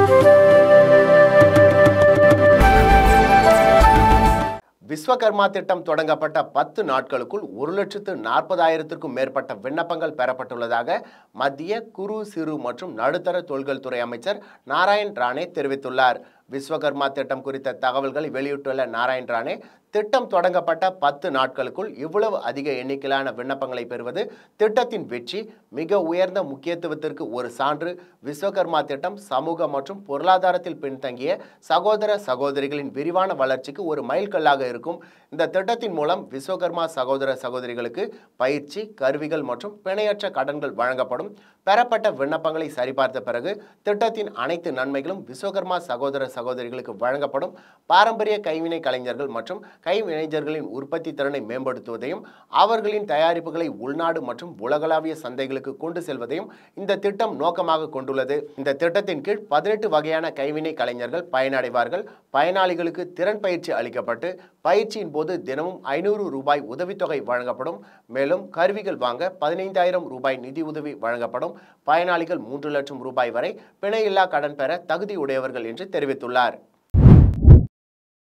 விஸ்வகர்மா திட்டம் தொடங்கப்பட்ட பத்து நாட்களுக்குள் ஒரு லட்சத்து நாற்பதாயிரத்திற்கும் மேற்பட்ட விண்ணப்பங்கள் பெறப்பட்டுள்ளதாக மத்திய குறு சிறு மற்றும் நடுத்தர தொழில்கள் துறை அமைச்சர் நாராயண் ராணே தெரிவித்துள்ளார் விஸ்வகர்மா திட்டம் குறித்த தகவல்களை வெளியிட்டுள்ள நாராயண் ராணே திட்டம் தொடங்கப்பட்ட பத்து நாட்களுக்குள் இவ்வளவு அதிக எண்ணிக்கையிலான விண்ணப்பங்களை பெறுவது திட்டத்தின் வெற்றி மிக உயர்ந்த முக்கியத்துவத்திற்கு ஒரு சான்று விஸ்வகர்மா திட்டம் சமூக மற்றும் பொருளாதாரத்தில் பின்தங்கிய சகோதர சகோதரிகளின் விரிவான வளர்ச்சிக்கு ஒரு மைல்கல்லாக இருக்கும் இந்த திட்டத்தின் மூலம் விஸ்வகர்மா சகோதர சகோதரிகளுக்கு பயிற்சி கருவிகள் மற்றும் பிணையற்ற கடன்கள் வழங்கப்படும் பெறப்பட்ட விண்ணப்பங்களை சரிபார்த்த பிறகு திட்டத்தின் அனைத்து நன்மைகளும் விஸ்வகர்மா சகோதர சகோதரிகளுக்கு வழங்கப்படும் பாரம்பரிய கைவினை கலைஞர்கள் மற்றும் கைவினைஞர்களின் உற்பத்தி திறனை மேம்படுத்துவதையும் அவர்களின் தயாரிப்புகளை உள்நாடு மற்றும் உலகளாவிய சந்தைகளுக்கு கொண்டு செல்வதையும் இந்த திட்டம் நோக்கமாக கொண்டுள்ளது இந்த திட்டத்தின் கீழ் பதினெட்டு வகையான கைவினை கலைஞர்கள் பயனடைவார்கள் பயனாளிகளுக்கு திறன் பயிற்சி அளிக்கப்பட்டு பயிற்சியின் போது தினமும் ஐநூறு ரூபாய் உதவித்தொகை வழங்கப்படும் மேலும் கருவிகள் வாங்க பதினைந்தாயிரம் ரூபாய் நிதி உதவி வழங்கப்படும் பயனாளிகள் மூன்று லட்சம் ரூபாய் வரை பிணையில்லா கடன் பெற தகுதியுடையவர்கள் என்று தெரிவித்துள்ளார்